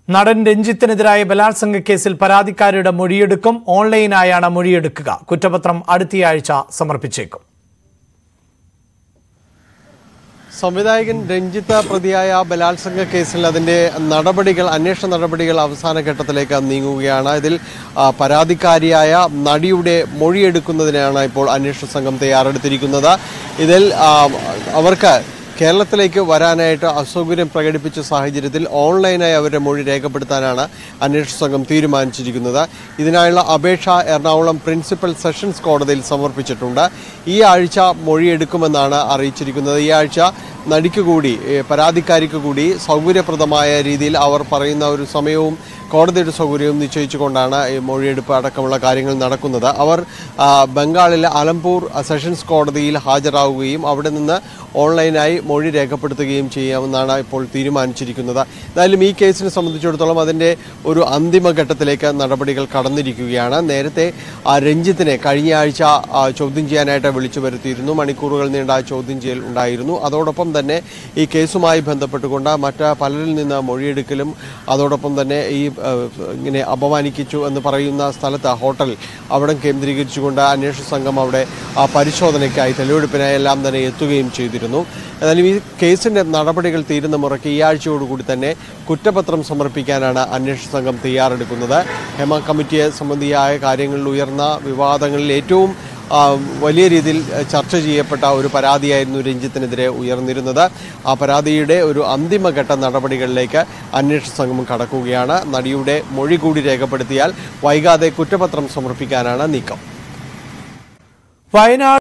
നടൻ രഞ്ജിത്തിനെതിരായ ബലാത്സംഗ കേസിൽ പരാതിക്കാരിയുടെ മൊഴിയെടുക്കും ഓൺലൈനായാണ് മൊഴിയെടുക്കുക കുറ്റപത്രം അടുത്തയാഴ്ച സമർപ്പിച്ചേക്കും സംവിധായകൻ രഞ്ജിത്ത് പ്രതിയായ ബലാത്സംഗ കേസിൽ അതിന്റെ നടപടികൾ അന്വേഷണ നടപടികൾ അവസാന ഘട്ടത്തിലേക്ക് നീങ്ങുകയാണ് ഇതിൽ ആ, പരാതിക്കാരിയായ നടിയുടെ മൊഴിയെടുക്കുന്നതിനാണ് ഇപ്പോൾ അന്വേഷണ സംഘം തയ്യാറെടുത്തിരിക്കുന്നത് ഇതിൽ ആ, അവർക്ക് കേരളത്തിലേക്ക് വരാനായിട്ട് അസൗകര്യം പ്രകടിപ്പിച്ച സാഹചര്യത്തിൽ ഓൺലൈനായി അവരുടെ മൊഴി രേഖപ്പെടുത്താനാണ് അന്വേഷണ സംഘം തീരുമാനിച്ചിരിക്കുന്നത് ഇതിനായുള്ള അപേക്ഷ എറണാകുളം പ്രിൻസിപ്പൽ സെഷൻസ് കോടതിയിൽ സമർപ്പിച്ചിട്ടുണ്ട് ഈ ആഴ്ച മൊഴിയെടുക്കുമെന്നാണ് അറിയിച്ചിരിക്കുന്നത് ഈ ആഴ്ച നടിക്ക് കൂടി ഏ, പരാതിക്കാരിക്ക് കൂടി സൗകര്യപ്രദമായ രീതിയിൽ അവർ പറയുന്ന ഒരു സമയവും കോടതിയുടെ സൗകര്യവും നിശ്ചയിച്ചുകൊണ്ടാണ് ഈ മൊഴിയെടുപ്പ് അടക്കമുള്ള കാര്യങ്ങൾ നടക്കുന്നത് അവർ ആ, ബംഗാളിലെ അലംപൂർ സെഷൻസ് കോടതിയിൽ ഹാജരാകുകയും അവിടെ നിന്ന് ഓൺലൈനായി മൊഴി രേഖപ്പെടുത്തുകയും ചെയ്യാമെന്നാണ് ഇപ്പോൾ തീരുമാനിച്ചിരിക്കുന്നത് എന്തായാലും ഈ കേസിനെ സംബന്ധിച്ചിടത്തോളം അതിൻ്റെ ഒരു അന്തിമഘട്ടത്തിലേക്ക് നടപടികൾ കടന്നിരിക്കുകയാണ് നേരത്തെ ആ രഞ്ജിത്തിനെ കഴിഞ്ഞ ആഴ്ച ആ, ചോദ്യം ചെയ്യാനായിട്ട് വിളിച്ചു വരുത്തിയിരുന്നു മണിക്കൂറുകൾ നീണ്ട ആ ചോദ്യം ചെയ്യൽ ഉണ്ടായിരുന്നു അതോടൊപ്പം തന്നെ ഈ കേസുമായി ബന്ധപ്പെട്ടുകൊണ്ട് മറ്റ് പലരിൽ നിന്ന് മൊഴിയെടുക്കലും അതോടൊപ്പം തന്നെ ഈ ആ, ഇങ്ങനെ അപമാനിക്കിച്ചു എന്ന് പറയുന്ന സ്ഥലത്ത് ഹോട്ടൽ അവിടെ കേന്ദ്രീകരിച്ചുകൊണ്ട് അന്വേഷണ സംഘം അവിടെ ആ പരിശോധനയ്ക്കായി തെളിവെടുപ്പിനായി എല്ലാം തന്നെ എത്തുകയും ചെയ്തിരുന്നു എന്നാലും ഈ കേസിന്റെ നടപടികൾ തീരുന്ന മുറയ്ക്ക് ഈ ആഴ്ചയോടുകൂടി തന്നെ കുറ്റപത്രം സമർപ്പിക്കാനാണ് അന്വേഷണ സംഘം തയ്യാറെടുക്കുന്നത് ഹേമ കമ്മിറ്റിയെ സംബന്ധിയായ കാര്യങ്ങളിൽ ഉയർന്ന വിവാദങ്ങളിൽ ഏറ്റവും ആ, വലിയ രീതിയിൽ അഹ്, ചർച്ച ചെയ്യപ്പെട്ട ഒരു പരാതിയായിരുന്നു രഞ്ജിത്തിനെതിരെ ഉയർന്നിരുന്നത് ആ പരാതിയുടെ ഒരു അന്തിമഘട്ട നടപടികളിലേക്ക് അന്വേഷണ സംഘം കടക്കുകയാണ് നടിയുടെ മൊഴി കൂടി രേഖപ്പെടുത്തിയാൽ വൈകാതെ കുറ്റപത്രം സമർപ്പിക്കാനാണ് നീക്കം വയനാട്